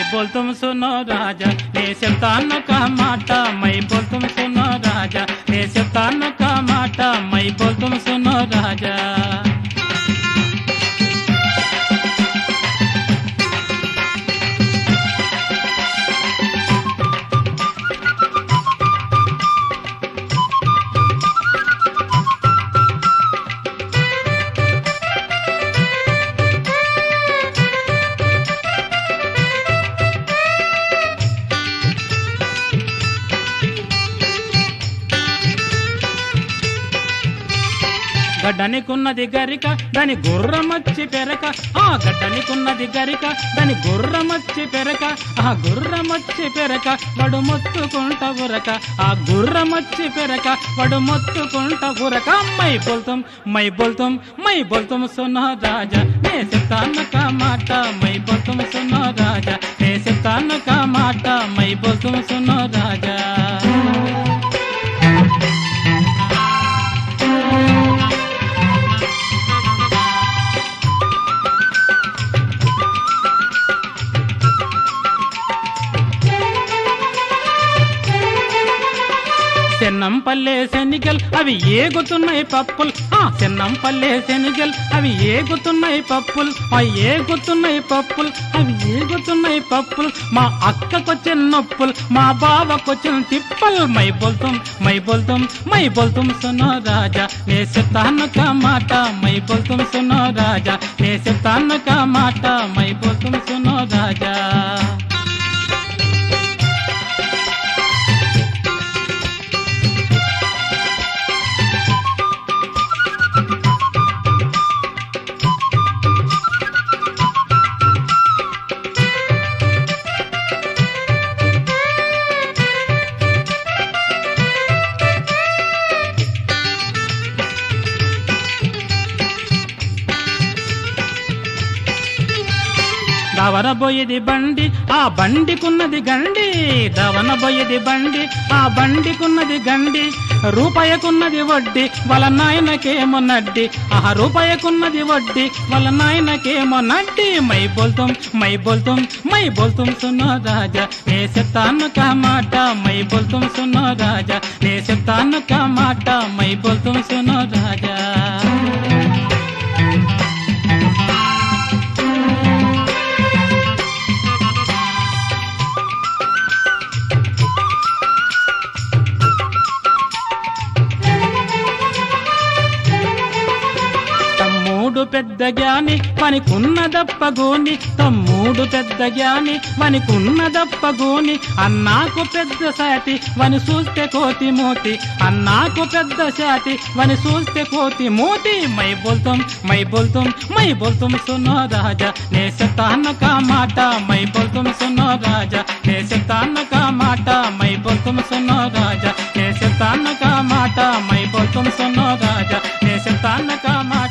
बोल तुम सुनो राजा ने शैतान का माटा मैं बोल तुम सुनो राजा ने शैतान का माटा मैं बोल तुम सुनो राजा గడ్డనికున్నది గరిక దాని గుర్రమచ్చి పెరక ఆ గడ్డనికున్నది గరిక దాని గుర్రమచ్చి పెరక ఆ గుర్రమచ్చి పెరక వడు మొత్తుకుంట ఉరక ఆ గుర్రమచ్చి పెరక వడు మొత్తుకుంట ఉరక మై బోల్తాం మై బోల్తాం మై బోల్తాం సున్నా రాజా నే చెప్తాను కా మాట మై బోల్తాం సున్నా రాజా నే చెప్తాను కా మాట మై బోల్తాం సున్నా రాజా చెన్నం పల్లె శనిగల్ అవి ఏగుతున్నాయి పప్పులు ఆ చెన్నం పల్లె శనిగల్ అవి ఏగుతున్నాయి పప్పులు ఆ ఏగుతున్నాయి పప్పులు అవి ఏగుతున్నాయి పప్పులు మా అక్కకొచ్చిన నొప్పులు మా బావకొచ్చిన తిప్పలు మై బోల్తాం మై బోల్తాం మై బోల్తాం సునో రాజా నే చెప్తాను కా మాట మై బోల్తాం సునో రాజా నే చెప్తాను కా మాట మై బోల్తాం సునో రాజా దవనబోయేది బండి ఆ బండికున్నది గండి దవనబోయేది బండి ఆ బండికున్నది గండి రూపాయకున్నది వడ్డీ వాళ్ళ నాయనకేమో నడ్డి ఆ రూపాయకున్నది వడ్డీ వాళ్ళ నాయనకేమో నడ్డి మై బోల్తాం మై బోల్తాం మై బోల్తాం సున్నో రాజా నే చెప్తాను కా మాట మై బోల్తాం సున్నో రాజా నే చెప్తాను కా మాట మై బోల్తాం సున్నో రాజా తమ్ముడు పెద్ద జ్ఞాని పనికున్నదప్పగోని తమ్ముడు పెద్ద జ్ఞాని వనికున్నదప్పగోని అన్నాకు పెద్ద సాటి వని చూస్తే కోతి మోతి అన్నాకు పెద్ద సాటి వని చూస్తే కోతి మోతి మై బోల్తాం మై బోల్తాం మై బోల్తాం సునో రాజా నే శతాన్న కా మాట మై బోల్తాం సునో రాజా నే శతాన్న కా మాట మై బోల్తాం సునో రాజా నే శతాన్న కా మాట మై బోల్తాం సునో రాజా నే శతాన్న కా మాట